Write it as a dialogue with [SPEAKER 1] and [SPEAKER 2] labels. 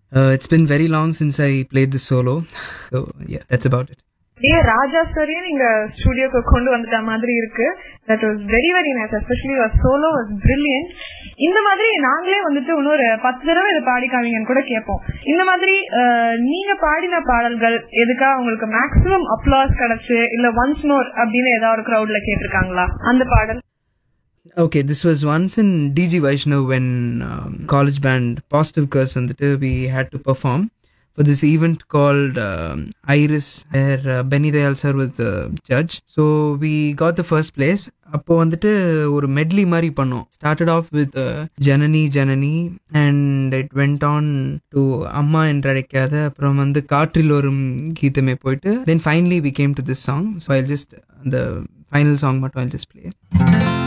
[SPEAKER 1] Uh, it's been very long since I played this solo. So, yeah, that's about it.
[SPEAKER 2] அப்படியே ராஜா ஸ்டோரியை நீங்க ஸ்டுடியோக்கு கொண்டு வந்துட்ட மாதிரி இருக்கு that was very very nice especially solo was brilliant இந்த மாதிரி நாங்களே வந்துட்டு இன்னொரு பத்து தடவை இதை பாடி காமிங்கன்னு கூட கேட்போம் இந்த மாதிரி அஹ், நீங்க பாடின பாடல்கள் எதுக்கா உங்களுக்கு மேக்ஸிமம் அப்ளாஸ் கிடைச்சு இல்ல ஒன்ஸ் மோர் அப்படின்னு ஏதாவது ஒரு கிரௌட்ல கேட்டிருக்காங்களா அந்த பாடல்
[SPEAKER 1] Okay, this was once in DG Vaishnav when um, college band Positive Curse and we had to perform for this event called um, Iris, where uh, Benny Dayal sir was the judge. So we got the first place. அப்போ வந்துட்டு ஒரு medley மாதிரி பண்ணோம் started off with Janani Janani and it went on to அம்மா என்றழைக்காத அப்புறம் வந்து காற்றில் வரும் கீதமே போயிட்டு then finally we came to this song so I just அந்த ஃபைனல் சாங் மட்டும் ஐ ஜஸ்ட் பிளே